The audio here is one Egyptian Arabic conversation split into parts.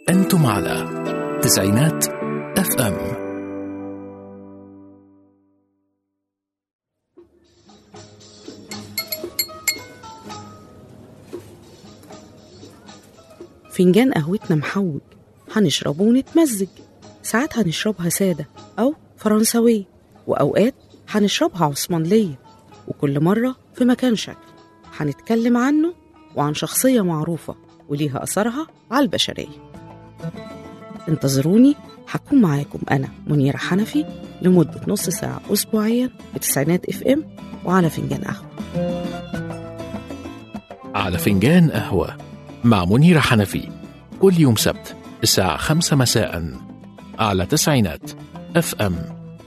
أنتم على تسعينات اف ام فنجان قهوتنا محوج هنشربه ونتمزج ساعات هنشربها سادة أو فرنساوية وأوقات هنشربها عثمانلية وكل مرة في مكان شكل هنتكلم عنه وعن شخصية معروفة وليها أثرها على البشرية انتظروني هكون معاكم أنا منيرة حنفي لمدة نص ساعة أسبوعيا بتسعينات اف ام وعلى فنجان قهوة على فنجان قهوة مع منيرة حنفي كل يوم سبت الساعة خمسة مساء على تسعينات اف ام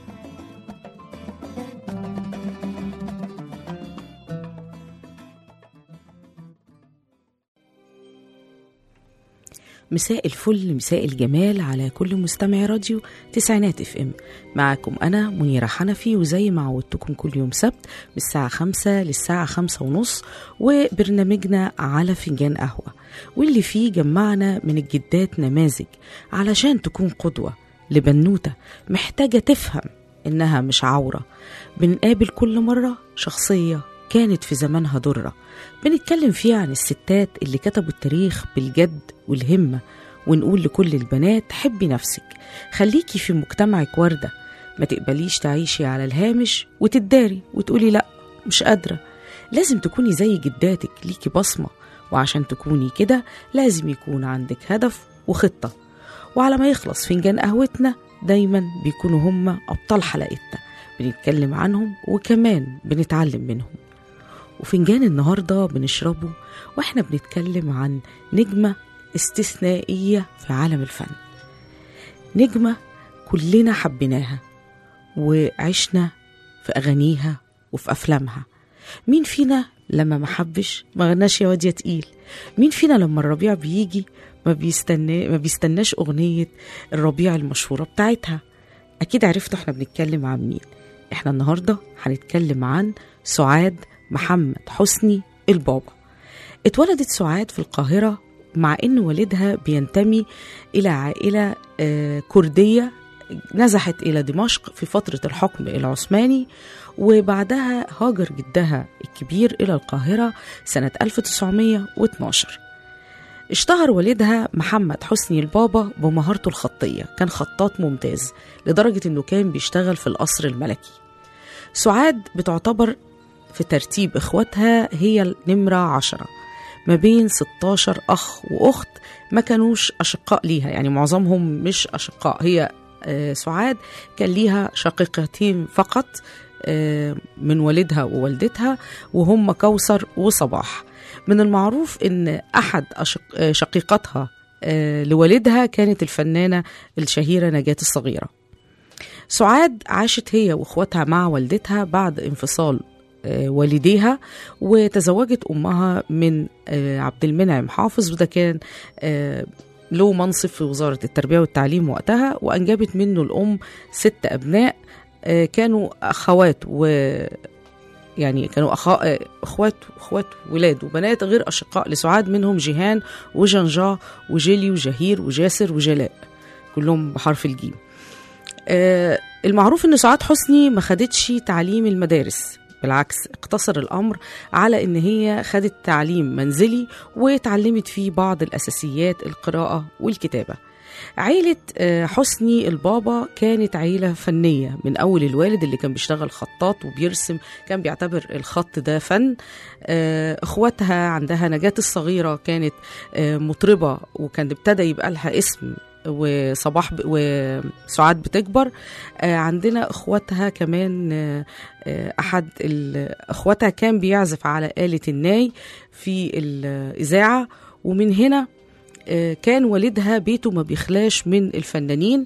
مساء الفل مساء الجمال على كل مستمع راديو تسعينات اف ام معاكم انا منيرة حنفي وزي ما عودتكم كل يوم سبت من الساعة خمسة للساعة خمسة ونص وبرنامجنا على فنجان قهوة واللي فيه جمعنا من الجدات نماذج علشان تكون قدوة لبنوتة محتاجة تفهم إنها مش عورة بنقابل كل مرة شخصية كانت في زمانها درة بنتكلم فيها عن الستات اللي كتبوا التاريخ بالجد والهمة ونقول لكل البنات حبي نفسك خليكي في مجتمعك وردة ما تقبليش تعيشي على الهامش وتداري وتقولي لأ مش قادرة لازم تكوني زي جداتك ليكي بصمة وعشان تكوني كده لازم يكون عندك هدف وخطة وعلى ما يخلص فنجان قهوتنا دايما بيكونوا هم أبطال حلقتنا بنتكلم عنهم وكمان بنتعلم منهم وفنجان النهارده بنشربه واحنا بنتكلم عن نجمة استثنائية في عالم الفن نجمة كلنا حبيناها وعشنا في أغانيها وفي أفلامها مين فينا لما ما حبش ما غناش يا واد يا تقيل مين فينا لما الربيع بيجي ما بيستنى ما بيستناش أغنية الربيع المشهورة بتاعتها أكيد عرفتوا احنا بنتكلم عن مين احنا النهاردة هنتكلم عن سعاد محمد حسني البابا اتولدت سعاد في القاهرة مع إن والدها بينتمي إلى عائلة آه، كردية نزحت إلى دمشق في فترة الحكم العثماني وبعدها هاجر جدها الكبير إلى القاهرة سنة 1912 اشتهر والدها محمد حسني البابا بمهارته الخطية كان خطاط ممتاز لدرجة أنه كان بيشتغل في القصر الملكي سعاد بتعتبر في ترتيب إخواتها هي النمرة عشرة ما بين 16 أخ وأخت ما كانوش أشقاء ليها يعني معظمهم مش أشقاء هي آه، سعاد كان ليها شقيقتين فقط آه، من والدها ووالدتها وهم كوثر وصباح من المعروف ان احد أشق- آه، شقيقاتها آه، لوالدها كانت الفنانه الشهيره نجاة الصغيره سعاد عاشت هي واخواتها مع والدتها بعد انفصال آه، والديها وتزوجت امها من آه، عبد المنعم حافظ وده كان آه، له منصب في وزاره التربيه والتعليم وقتها وانجبت منه الام ست ابناء آه، كانوا اخوات و يعني كانوا أخا... آه، اخوات اخوات ولاد وبنات غير اشقاء لسعاد منهم جيهان وجنجا وجيلي وجهير وجاسر وجلاء كلهم بحرف الجيم آه، المعروف ان سعاد حسني ما خدتش تعليم المدارس بالعكس اقتصر الامر على ان هي خدت تعليم منزلي وتعلمت فيه بعض الاساسيات القراءه والكتابه عيلة آه، حسني البابا كانت عيلة فنية من أول الوالد اللي كان بيشتغل خطاط وبيرسم كان بيعتبر الخط ده فن آه، إخواتها عندها نجاة الصغيرة كانت آه، مطربة وكان ابتدى يبقى لها اسم وصباح ب... وسعاد بتكبر آه، عندنا اخواتها كمان آه، آه، احد ال- اخواتها كان بيعزف على آلة الناي في الإذاعة ومن هنا آه، كان والدها بيته ما بيخلاش من الفنانين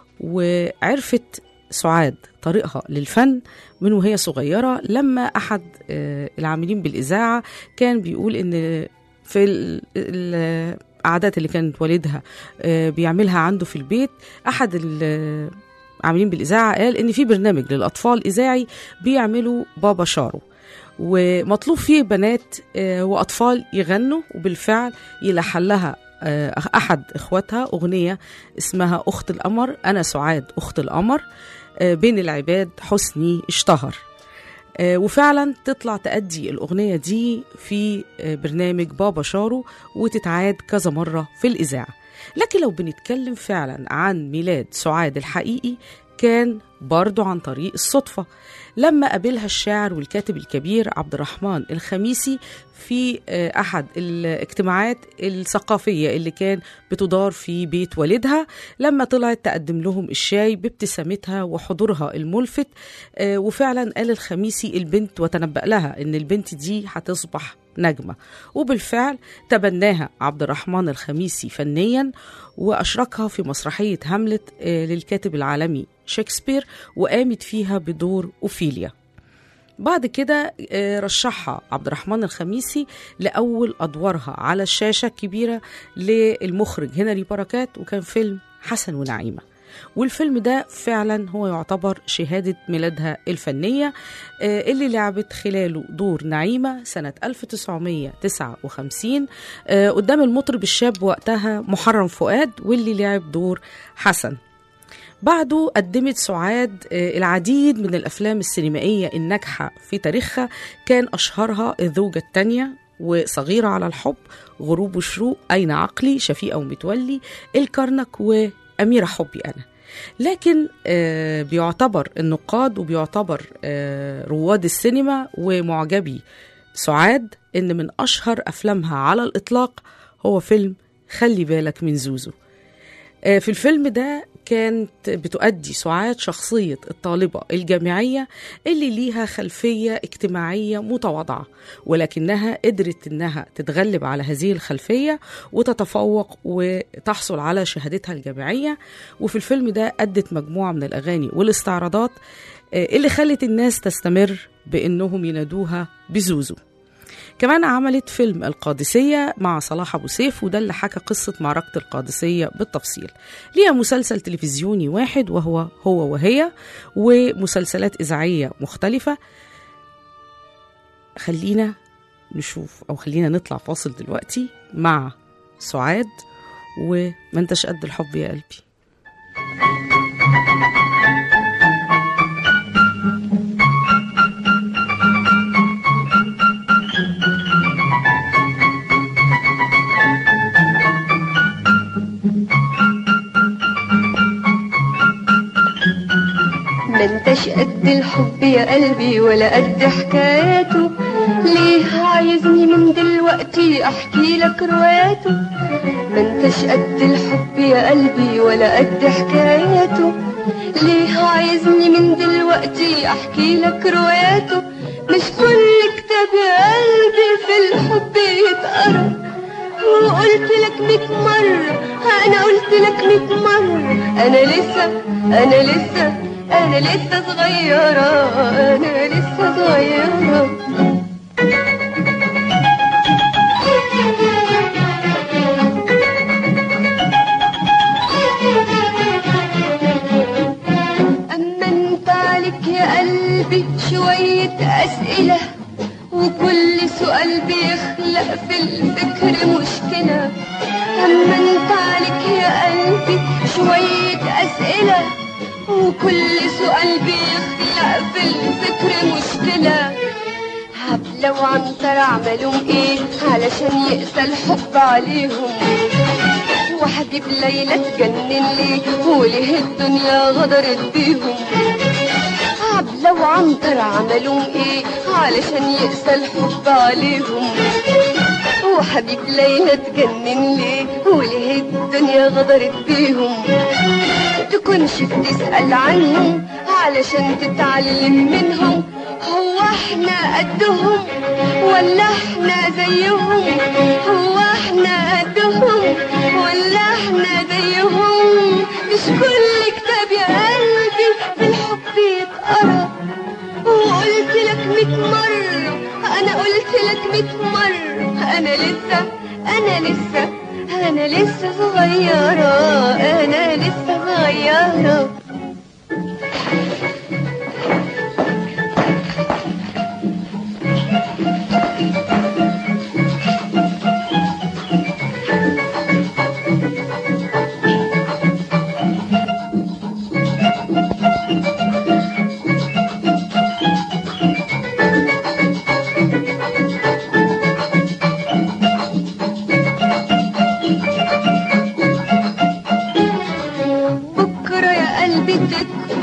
وعرفت سعاد طريقها للفن من وهي صغيرة لما أحد آه، العاملين بالإذاعة كان بيقول إن في ال- ال- العادات اللي كانت والدها آه، بيعملها عنده في البيت أحد ال- عاملين بالإذاعة قال إن في برنامج للأطفال إذاعي بيعملوا بابا شارو ومطلوب فيه بنات آه، وأطفال يغنوا وبالفعل يلحن لها آه، أحد إخواتها أغنية اسمها أخت القمر أنا سعاد أخت القمر آه، بين العباد حسني اشتهر آه، وفعلا تطلع تأدي الأغنية دي في آه، برنامج بابا شارو وتتعاد كذا مرة في الإذاعة لكن لو بنتكلم فعلا عن ميلاد سعاد الحقيقي كان برضو عن طريق الصدفة لما قابلها الشاعر والكاتب الكبير عبد الرحمن الخميسي في آه، أحد الاجتماعات الثقافية اللي كان بتدار في بيت والدها لما طلعت تقدم لهم الشاي بابتسامتها وحضورها الملفت آه، وفعلا قال الخميسي البنت وتنبأ لها إن البنت دي هتصبح نجمة وبالفعل تبناها عبد الرحمن الخميسي فنيا وأشركها في مسرحية هاملت آه، للكاتب العالمي شكسبير وقامت فيها بدور أوفيليا بعد كده آه، رشحها عبد الرحمن الخميسي لأول أدوارها على الشاشة الكبيرة للمخرج هنري بركات وكان فيلم حسن ونعيمة والفيلم ده فعلا هو يعتبر شهادة ميلادها الفنية آه، اللي لعبت خلاله دور نعيمة سنة 1959 آه، قدام المطرب الشاب وقتها محرم فؤاد واللي لعب دور حسن بعده قدمت سعاد آه، العديد من الأفلام السينمائية الناجحة في تاريخها كان أشهرها الزوجة الثانية وصغيرة على الحب غروب وشروق أين عقلي شفيقة ومتولي الكرنك وأميرة حبي أنا لكن آه، بيعتبر النقاد وبيعتبر آه، رواد السينما ومعجبي سعاد إن من أشهر أفلامها على الإطلاق هو فيلم خلي بالك من زوزو آه، في الفيلم ده كانت بتؤدي سعاد شخصية الطالبة الجامعية اللي ليها خلفية اجتماعية متواضعة ولكنها قدرت انها تتغلب على هذه الخلفية وتتفوق وتحصل على شهادتها الجامعية وفي الفيلم ده أدت مجموعة من الأغاني والاستعراضات آه، اللي خلت الناس تستمر بأنهم ينادوها بزوزو كمان عملت فيلم القادسية مع صلاح أبو سيف وده اللي حكى قصة معركة القادسية بالتفصيل ليها مسلسل تلفزيوني واحد وهو هو وهي ومسلسلات إذاعية مختلفة خلينا نشوف أو خلينا نطلع فاصل دلوقتي مع سعاد وما انتش قد الحب يا قلبي ما انتش قد الحب يا قلبي ولا قد حكاياته ليه عايزني من دلوقتي احكي لك رواياته ما انتش قد الحب يا قلبي ولا قد حكاياته ليه عايزني من دلوقتي احكي لك رواياته مش كل كتاب يا قلبي في الحب يتقرا وقلت لك ميت مرة أنا قلت لك ميت مرة أنا لسه أنا لسه أنا لسه صغيرة أنا لسه صغيرة أما أنت عليك يا قلبي شوية أسئلة وكل سؤال بيخلق في الفكر مشكلة أما أنت عليك يا قلبي شوية أسئلة وكل سؤال بيخلق في الفكر مشكلة هبلة وعنتر عملوا ايه علشان يقسى الحب عليهم وحبيب ليلى اتجنن ليه وليه الدنيا غدرت بيهم عبلة وعنتر عملوا ايه علشان يقسى الحب عليهم وحبيب ليلى اتجنن ليه وليه الدنيا غدرت بيهم تكونش بتسأل عنهم علشان تتعلم منهم هو احنا قدهم ولا احنا زيهم هو احنا قدهم ولا احنا زيهم مش كل كتاب يا قلبي في الحب يتقرا وقلت لك ميت مرة أنا قلت لك ميت مرة أنا لسه أنا لسه أنا لسه صغيرة أنا لسه صغيرة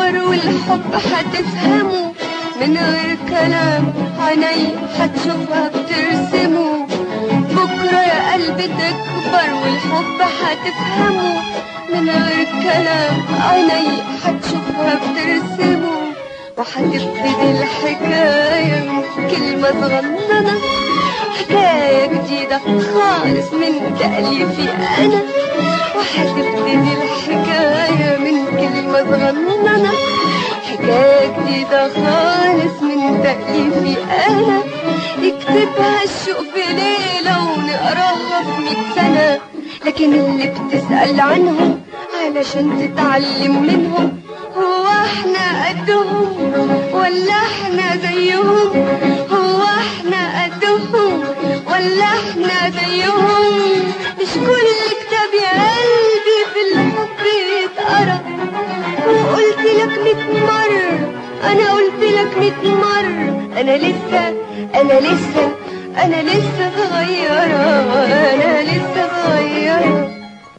تكبر والحب حتفهمه من غير كلام عيني حتشوفها بترسمه بكرة يا قلبي تكبر والحب حتفهمه من غير كلام عيني حتشوفها بترسمه وحتبتدي الحكاية من كلمة صغننة حكاية جديدة خالص من تأليفي أنا وحتبتدي الحكاية من كلمة صغننة حكاية جديدة خالص من تأليفي أنا يكتبها الشوق في ليلة ونقراها في مية سنة لكن اللي بتسأل عنهم علشان تتعلم منهم هو احنا قدهم ولا احنا زيهم هو احنا قدهم ولا احنا زيهم مش كل كتاب يا قلبي في الحب يتقرا وقلت لك ميت مرة انا قلت لك ميت مرة انا لسه انا لسه انا لسه صغيرة انا لسه صغيرة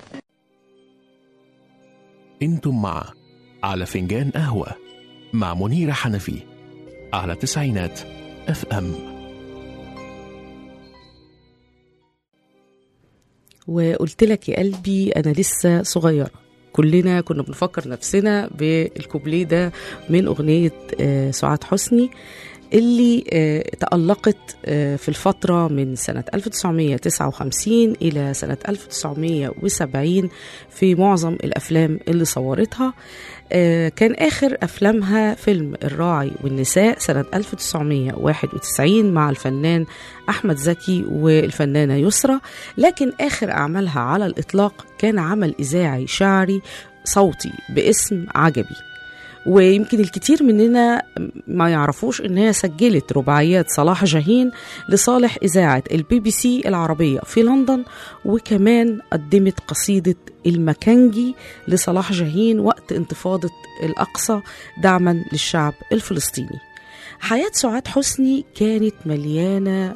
انتم مع على فنجان قهوة مع منيرة حنفي على تسعينات اف ام وقلت لك يا قلبي انا لسه صغيره كلنا كنا بنفكر نفسنا بالكوبليه ده من اغنيه آه، سعاد حسني اللي آه، تألقت آه، في الفترة من سنة 1959 إلى سنة 1970 في معظم الأفلام اللي صورتها آه، كان آخر أفلامها فيلم الراعي والنساء سنة 1991 مع الفنان أحمد زكي والفنانة يسرى لكن آخر أعمالها على الإطلاق كان عمل إذاعي شعري صوتي باسم عجبي ويمكن الكتير مننا ما يعرفوش ان هي سجلت رباعيات صلاح جاهين لصالح اذاعه البي بي سي العربيه في لندن وكمان قدمت قصيده المكانجي لصلاح جاهين وقت انتفاضه الاقصى دعما للشعب الفلسطيني حياة سعاد حسني كانت مليانة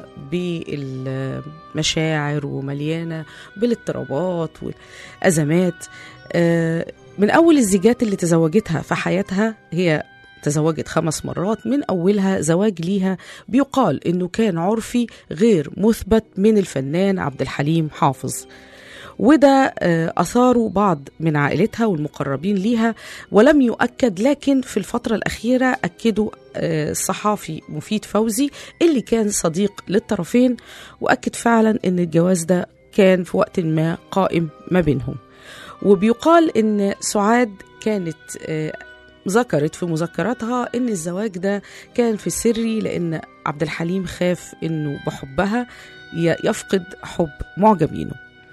بالمشاعر ومليانة بالاضطرابات والأزمات آه، من أول الزيجات اللي تزوجتها في حياتها هي تزوجت خمس مرات من أولها زواج ليها بيقال إنه كان عرفي غير مثبت من الفنان عبد الحليم حافظ وده آه، أثاره بعض من عائلتها والمقربين ليها ولم يؤكد لكن في الفترة الأخيرة أكدوا آه، الصحافي مفيد فوزي اللي كان صديق للطرفين وأكد فعلا أن الجواز ده كان في وقت ما قائم ما بينهم وبيقال ان سعاد كانت آه، ذكرت في مذكراتها ان الزواج ده كان في سري لان عبد الحليم خاف انه بحبها ي- يفقد حب معجبينه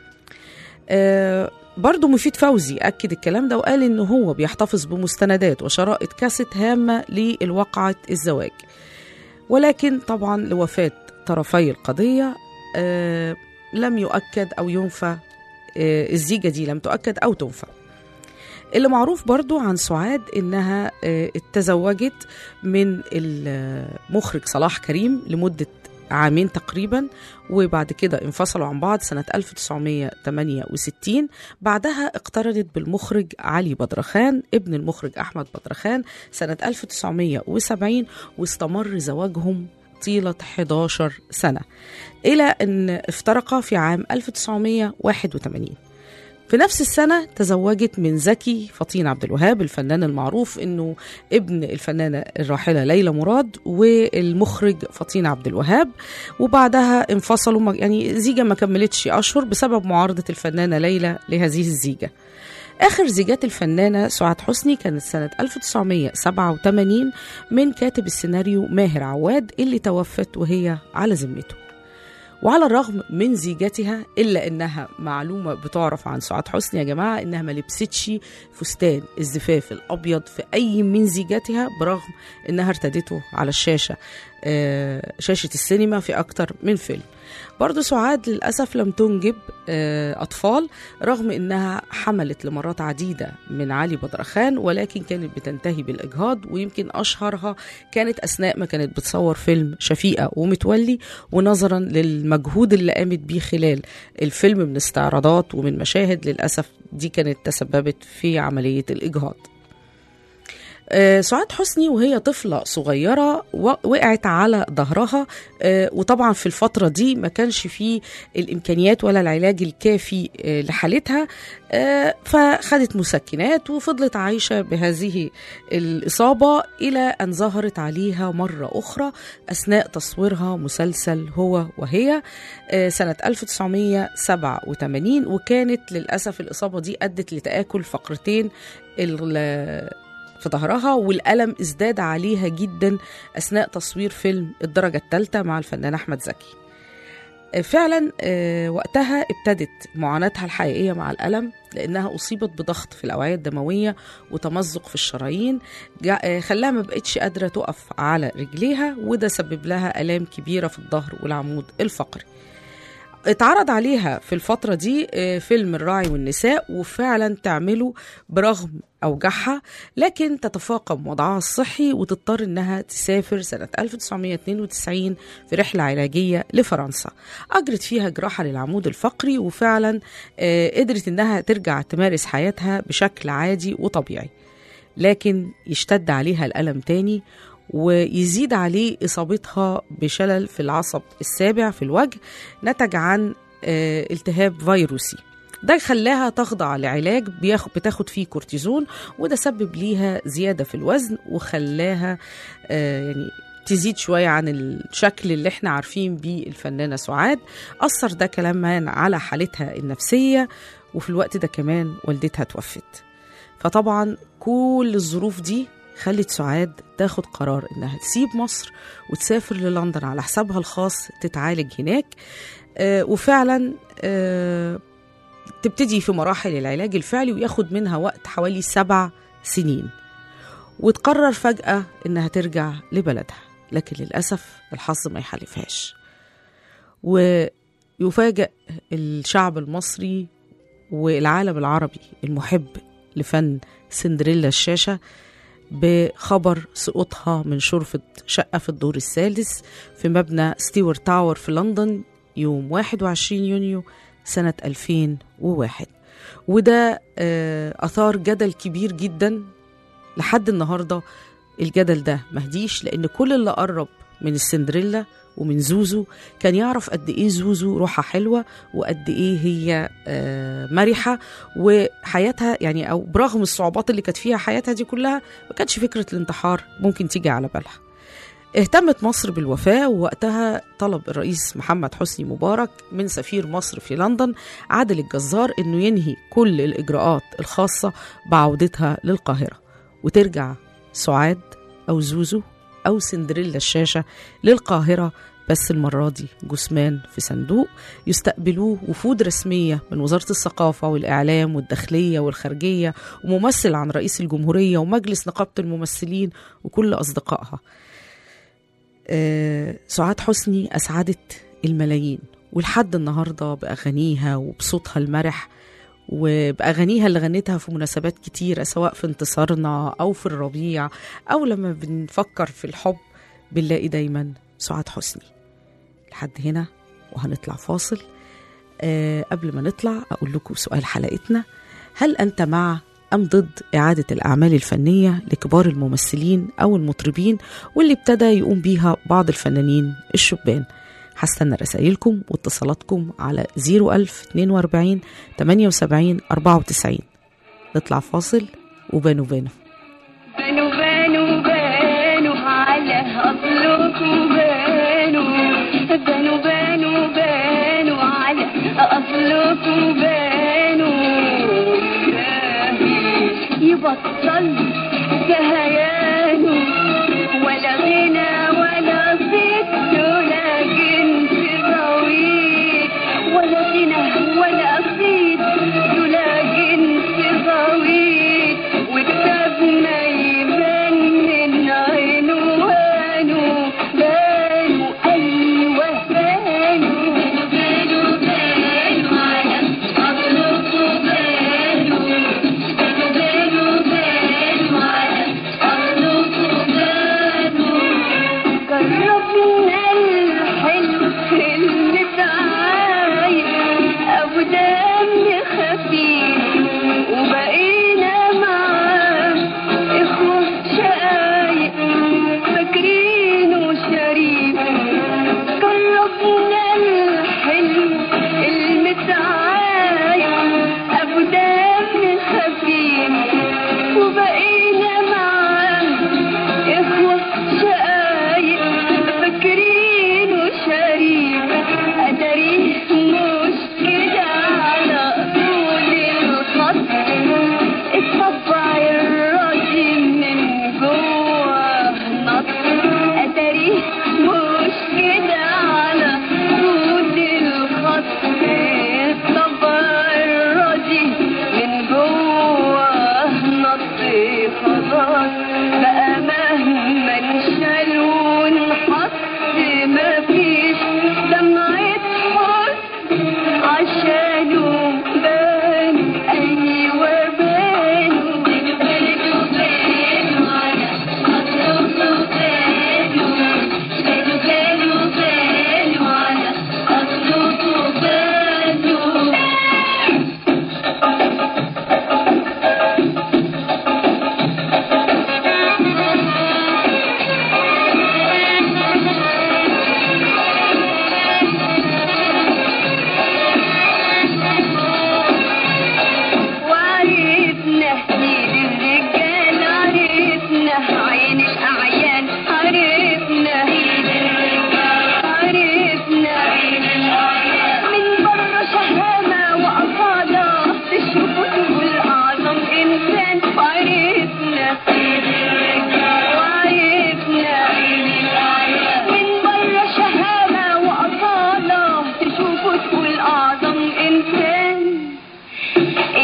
آه، برضه مفيد فوزي أكد الكلام ده وقال إن هو بيحتفظ بمستندات وشرائط كاسيت هامة للوقعة الزواج ولكن طبعا لوفاة طرفي القضية آه، لم يؤكد أو ينفى آه، الزيجة دي لم تؤكد أو تنفى اللي معروف برضو عن سعاد إنها آه، اتزوجت من المخرج صلاح كريم لمدة عامين تقريبا وبعد كده انفصلوا عن بعض سنة 1968 بعدها اقترنت بالمخرج علي بدرخان ابن المخرج أحمد بدرخان سنة 1970 واستمر زواجهم طيلة 11 سنة إلى أن افترقا في عام 1981 في نفس السنة تزوجت من زكي فطين عبد الوهاب الفنان المعروف انه ابن الفنانة الراحلة ليلى مراد والمخرج فطين عبد الوهاب وبعدها انفصلوا ما- يعني زيجة ما كملتش أشهر بسبب معارضة الفنانة ليلى لهذه الزيجة آخر زيجات الفنانة سعاد حسني كانت سنة 1987 من كاتب السيناريو ماهر عواد اللي توفت وهي على ذمته وعلى الرغم من زيجتها الا انها معلومه بتعرف عن سعاد حسني يا جماعه انها ما لبستش فستان الزفاف الابيض في اي من زيجاتها برغم انها ارتدته على الشاشه آه، شاشه السينما في اكتر من فيلم برضه سعاد للأسف لم تنجب آه، أطفال رغم أنها حملت لمرات عديدة من علي بدرخان ولكن كانت بتنتهي بالإجهاض ويمكن أشهرها كانت أثناء ما كانت بتصور فيلم شفيقة ومتولي ونظرا للمجهود اللي قامت بيه خلال الفيلم من استعراضات ومن مشاهد للأسف دي كانت تسببت في عملية الإجهاض آه، سعاد حسني وهي طفلة صغيرة و- وقعت على ظهرها آه، وطبعا في الفترة دي ما كانش فيه الإمكانيات ولا العلاج الكافي آه، لحالتها آه، فخدت مسكنات وفضلت عايشة بهذه الإصابة إلى أن ظهرت عليها مرة أخرى أثناء تصويرها مسلسل هو وهي آه، سنة 1987 وكانت للأسف الإصابة دي أدت لتآكل فقرتين ال- في ظهرها والألم ازداد عليها جدا أثناء تصوير فيلم الدرجة الثالثة مع الفنان أحمد زكي آه، فعلا آه، وقتها ابتدت معاناتها الحقيقية مع الألم لأنها أصيبت بضغط في الأوعية الدموية وتمزق في الشرايين جا- آه، خلاها ما بقتش قادرة تقف على رجليها وده سبب لها آلام كبيرة في الظهر والعمود الفقري اتعرض عليها في الفترة دي آه، فيلم الراعي والنساء وفعلا تعمله برغم أوجاعها لكن تتفاقم وضعها الصحي وتضطر إنها تسافر سنة 1992 في رحلة علاجية لفرنسا أجرت فيها جراحة للعمود الفقري وفعلا آه، قدرت إنها ترجع تمارس حياتها بشكل عادي وطبيعي لكن يشتد عليها الألم تاني ويزيد عليه إصابتها بشلل في العصب السابع في الوجه نتج عن آه، التهاب فيروسي ده خلاها تخضع لعلاج بياخد بتاخد فيه كورتيزون وده سبب ليها زيادة في الوزن وخلاها آه، يعني تزيد شوية عن الشكل اللي احنا عارفين بيه الفنانة سعاد أثر ده كمان على حالتها النفسية وفي الوقت ده كمان والدتها توفت فطبعا كل الظروف دي خلت سعاد تاخد قرار انها تسيب مصر وتسافر للندن على حسابها الخاص تتعالج هناك آه وفعلا آه تبتدي في مراحل العلاج الفعلي وياخد منها وقت حوالي سبع سنين وتقرر فجأة إنها ترجع لبلدها لكن للأسف الحظ ما يحالفهاش ويفاجأ الشعب المصري والعالم العربي المحب لفن سندريلا الشاشة بخبر سقوطها من شرفة شقة في الدور الثالث في مبنى ستيور تاور في لندن يوم 21 يونيو سنة 2001 وده آه، أثار جدل كبير جدا لحد النهاردة الجدل ده مهديش لأن كل اللي قرب من السندريلا ومن زوزو كان يعرف قد ايه زوزو روحها حلوه وقد ايه هي آه، مرحه وحياتها يعني او برغم الصعوبات اللي كانت فيها حياتها دي كلها ما كانش فكره الانتحار ممكن تيجي على بالها اهتمت مصر بالوفاة ووقتها طلب الرئيس محمد حسني مبارك من سفير مصر في لندن عادل الجزار انه ينهي كل الاجراءات الخاصة بعودتها للقاهرة وترجع سعاد او زوزو او سندريلا الشاشة للقاهرة بس المرة دي جثمان في صندوق يستقبلوه وفود رسمية من وزارة الثقافة والإعلام والداخلية والخارجية وممثل عن رئيس الجمهورية ومجلس نقابة الممثلين وكل أصدقائها آه، سعاد حسني أسعدت الملايين ولحد النهاردة بأغانيها وبصوتها المرح وبأغانيها اللي غنتها في مناسبات كتيرة سواء في انتصارنا أو في الربيع أو لما بنفكر في الحب بنلاقي دايما سعاد حسني لحد هنا وهنطلع فاصل أه قبل ما نطلع أقول لكم سؤال حلقتنا هل أنت مع أم ضد إعادة الأعمال الفنية لكبار الممثلين أو المطربين واللي ابتدى يقوم بيها بعض الفنانين الشبان هستنى رسائلكم واتصالاتكم على 01042 78 94 نطلع فاصل وبانوا بانوا بانوا بانوا بانوا على أصلكم بانوا بانوا بانوا بانوا على أصلكم بانوا إلهي يبطل كهيانه ولا غنى ولا صيت ولا جنس طويل ولا غنى ولا صيت ولا جنس طويل وكتابنا يبان من عنوانه بانوا أيوة بانوا بانوا بانوا على أصلكم بانوا بانوا بانوا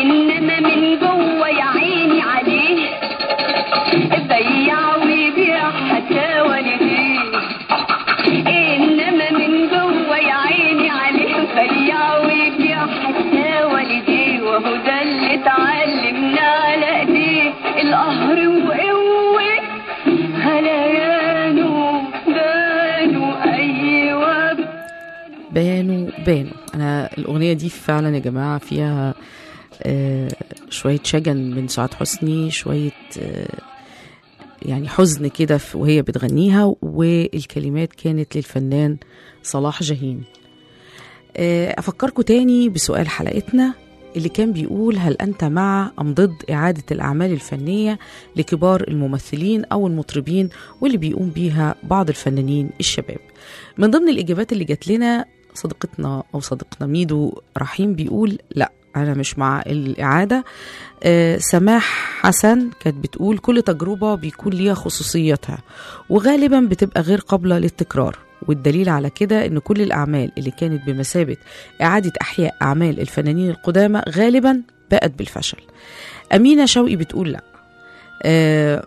انما من جوه يا عيني عليه بيع ويبيع حتى والديه انما من جوه يا عيني عليه بيع ويبيع حتى والديه وهو ده اللي اتعلمنا على ايديه القهر وقوه غليانه بانوا ايوه بانوا بانوا انا الاغنيه دي فعلا يا جماعه فيها آه شويه شجن من سعاد حسني شويه آه يعني حزن كده في- وهي بتغنيها والكلمات كانت للفنان صلاح جاهين آه افكركم تاني بسؤال حلقتنا اللي كان بيقول هل انت مع ام ضد اعاده الاعمال الفنيه لكبار الممثلين او المطربين واللي بيقوم بيها بعض الفنانين الشباب من ضمن الاجابات اللي جات لنا صديقتنا او صديقنا ميدو رحيم بيقول لا انا مش مع الاعاده آه سماح حسن كانت بتقول كل تجربه بيكون ليها خصوصيتها وغالبا بتبقى غير قابله للتكرار والدليل على كده ان كل الاعمال اللي كانت بمثابه اعاده احياء اعمال الفنانين القدامى غالبا بقت بالفشل امينه شوقي بتقول لا آه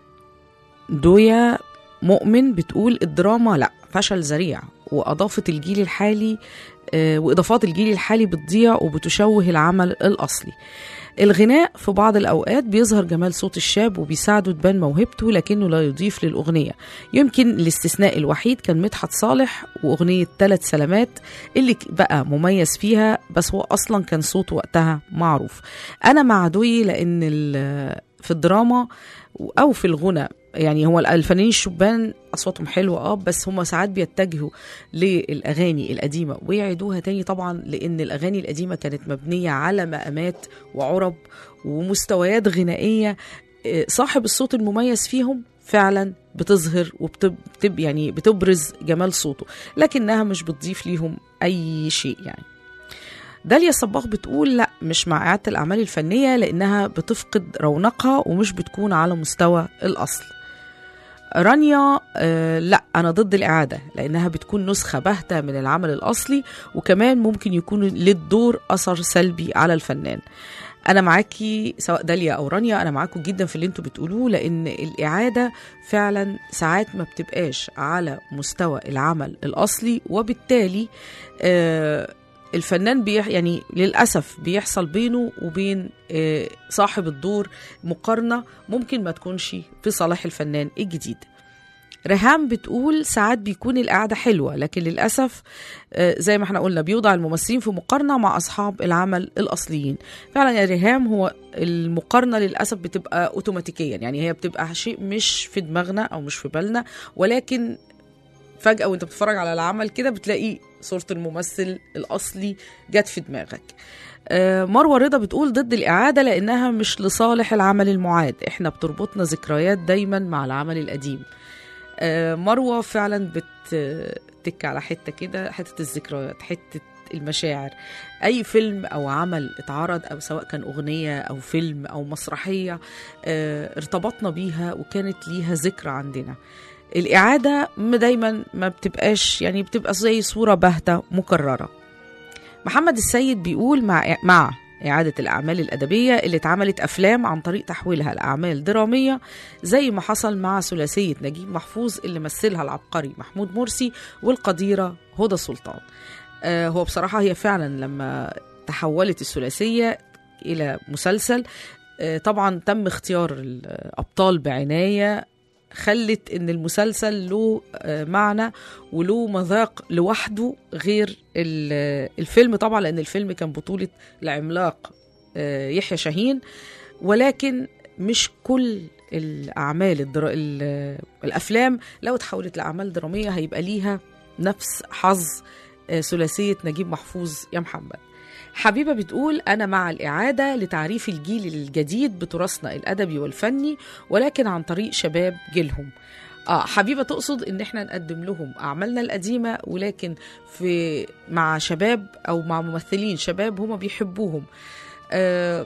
دويا مؤمن بتقول الدراما لا فشل ذريع واضافت الجيل الحالي آه، واضافات الجيل الحالي بتضيع وبتشوه العمل الاصلي الغناء في بعض الأوقات بيظهر جمال صوت الشاب وبيساعده تبان موهبته لكنه لا يضيف للأغنية يمكن الاستثناء الوحيد كان مدحت صالح وأغنية ثلاث سلامات اللي ك- بقى مميز فيها بس هو أصلا كان صوته وقتها معروف أنا مع عدوي لأن ال- في الدراما أو في الغنى يعني هو الفنانين الشبان اصواتهم حلوه اه بس هم ساعات بيتجهوا للاغاني القديمه ويعيدوها تاني طبعا لان الاغاني القديمه كانت مبنيه على مقامات وعرب ومستويات غنائيه آه، صاحب الصوت المميز فيهم فعلا بتظهر وبتب يعني بتبرز جمال صوته لكنها مش بتضيف ليهم اي شيء يعني داليا صباغ بتقول لا مش مع إعادة الأعمال الفنية لأنها بتفقد رونقها ومش بتكون على مستوى الأصل رانيا آه لا أنا ضد الإعادة لأنها بتكون نسخة باهتة من العمل الأصلي وكمان ممكن يكون للدور أثر سلبي على الفنان أنا معاكي سواء داليا أو رانيا أنا معاكم جدا في اللي انتوا بتقولوه لأن الإعادة فعلا ساعات ما بتبقاش على مستوى العمل الأصلي وبالتالي آه الفنان بيح يعني للأسف بيحصل بينه وبين آه، صاحب الدور مقارنة ممكن ما تكونش في صالح الفنان الجديد ريهام بتقول ساعات بيكون القعدة حلوة لكن للأسف آه، زي ما احنا قلنا بيوضع الممثلين في مقارنة مع أصحاب العمل الأصليين فعلا يا ريهام هو المقارنة للأسف بتبقى أوتوماتيكيا يعني هي بتبقى شيء مش في دماغنا أو مش في بالنا ولكن فجأة وانت بتتفرج على العمل كده بتلاقي صورة الممثل الأصلي جت في دماغك آه، مروة رضا بتقول ضد الإعادة لأنها مش لصالح العمل المعاد إحنا بتربطنا ذكريات دايما مع العمل القديم آه، مروة فعلا بتك على حتة كده حتة الذكريات حتة المشاعر أي فيلم أو عمل اتعرض أو سواء كان أغنية أو فيلم أو مسرحية آه، ارتبطنا بيها وكانت ليها ذكرى عندنا الإعادة م- دايما ما بتبقاش يعني بتبقى زي صورة باهتة مكررة محمد السيد بيقول مع مع إعادة الأعمال الأدبية اللي اتعملت أفلام عن طريق تحويلها لأعمال درامية زي ما حصل مع ثلاثية نجيب محفوظ اللي مثلها العبقري محمود مرسي والقديرة هدى سلطان آه هو بصراحة هي فعلا لما تحولت الثلاثية إلى مسلسل آه طبعا تم اختيار الأبطال بعناية خلت ان المسلسل له آه، معنى وله مذاق لوحده غير ال- الفيلم طبعا لان الفيلم كان بطولة العملاق آه، يحيى شاهين ولكن مش كل الاعمال الدرا... ال- الافلام لو اتحولت لاعمال دراميه هيبقى ليها نفس حظ آه، ثلاثيه نجيب محفوظ يا محمد حبيبه بتقول انا مع الاعاده لتعريف الجيل الجديد بتراثنا الادبي والفني ولكن عن طريق شباب جيلهم اه حبيبه تقصد ان احنا نقدم لهم اعمالنا القديمه ولكن في مع شباب او مع ممثلين شباب هما بيحبوهم آه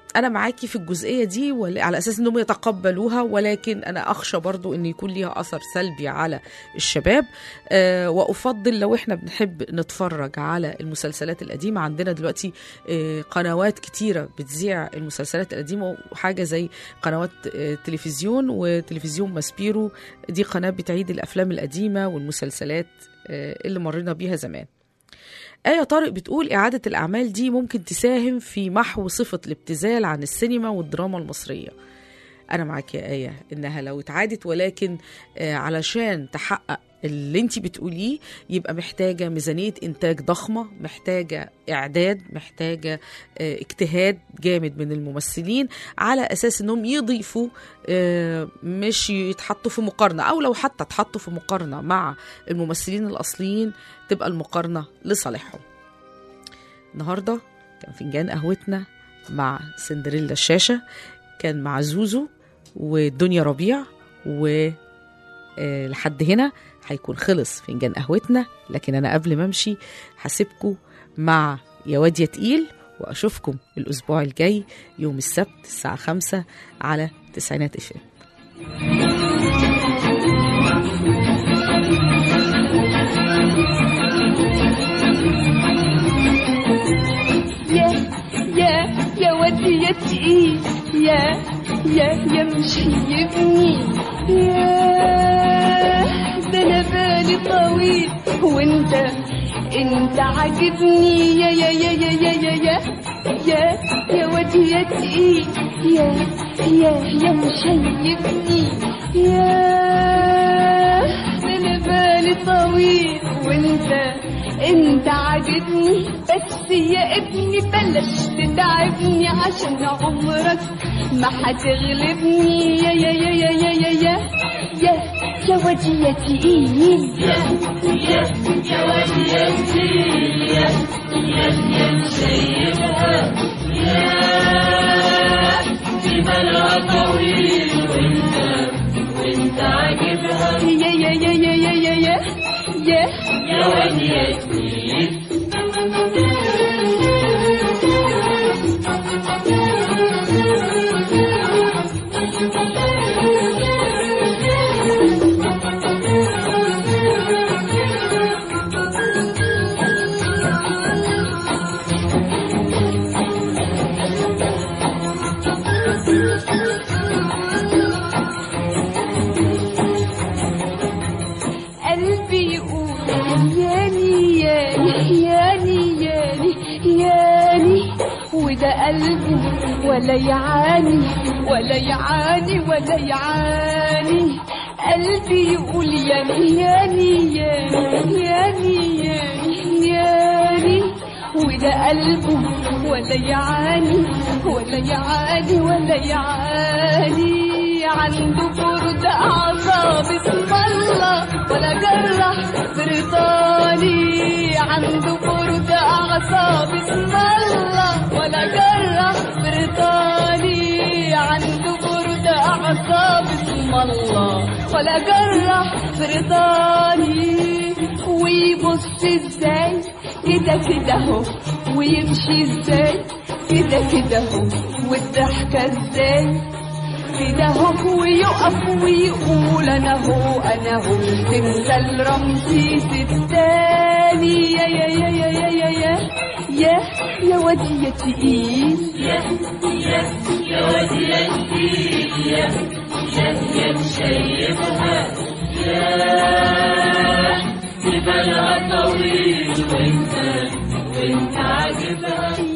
انا معاكي في الجزئيه دي ولا على اساس انهم يتقبلوها ولكن انا اخشى برضو ان يكون ليها اثر سلبي على الشباب أه وافضل لو احنا بنحب نتفرج على المسلسلات القديمه عندنا دلوقتي أه قنوات كتيره بتذيع المسلسلات القديمه وحاجه زي قنوات أه تلفزيون وتلفزيون ماسبيرو دي قناه بتعيد الافلام القديمه والمسلسلات أه اللي مرينا بيها زمان آية طارق بتقول إعادة الأعمال دي ممكن تساهم في محو صفة الابتذال عن السينما والدراما المصرية أنا معاك يا آية إنها لو اتعادت ولكن آه علشان تحقق اللي انت بتقوليه يبقى محتاجة ميزانية إنتاج ضخمة محتاجة إعداد محتاجة اه اجتهاد جامد من الممثلين على أساس إنهم يضيفوا اه مش يتحطوا في مقارنة أو لو حتى اتحطوا في مقارنة مع الممثلين الأصليين تبقى المقارنة لصالحهم النهاردة كان فنجان قهوتنا مع سندريلا الشاشة كان مع زوزو ودنيا ربيع و اه لحد هنا هيكون خلص فنجان قهوتنا لكن انا قبل ما امشي هسيبكم مع يا واد يا تقيل واشوفكم الاسبوع الجاي يوم السبت الساعه 5 على تسعينات اف يا يا يا ودي يا تقيل يا يا يا مش هيبني يا ده انا بالي طويل وانت انت عاجبني يا يا يا يا يا يا يا يا يا ودي يا تقيل يا يا يا مش هيبني يا ده انا بالي طويل وانت انت عاجبني بس يا ابني بلاش تتعبني عشان عمرك ما هتغلبني يا يا يا يا يا يا يا يا يا وجهي يا تقيل يا يا يا وجهي يا تقيل يا يا يا شايفها يا في بالها طويل وانت وانت عاجبها يا يا يا يا يا يا يا يا يا وجهي يا تقيل قلبي يقول ياني ياني ياني ياني ياني وده قلبه ولا يعاني ولا يعاني ولا يعاني قلبي يقول ياني ياني ياني ياني ياني ياني وده قلبه ولا يعاني ولا يعاني ولا يعاني عنده برد أعصاب اسم الله ولا جرح بريطاني عنده برد أعصاب اسم الله ولا جرح بريطاني عنده برد أعصاب اسم الله ولا جرح بريطاني ويبص ازاي كده كده اهو ويمشي ازاي كده كده اهو والضحكة ازاي كده هو ويقف ويقول انا هو انا هو تمثال رمسيس التاني يا يا يا يا يا يا يا يا يا ودي يا تقيل يا يا يا ودي يا تقيل يا يا يا شايفها يا في بالها طويل وانت وانت عاجبها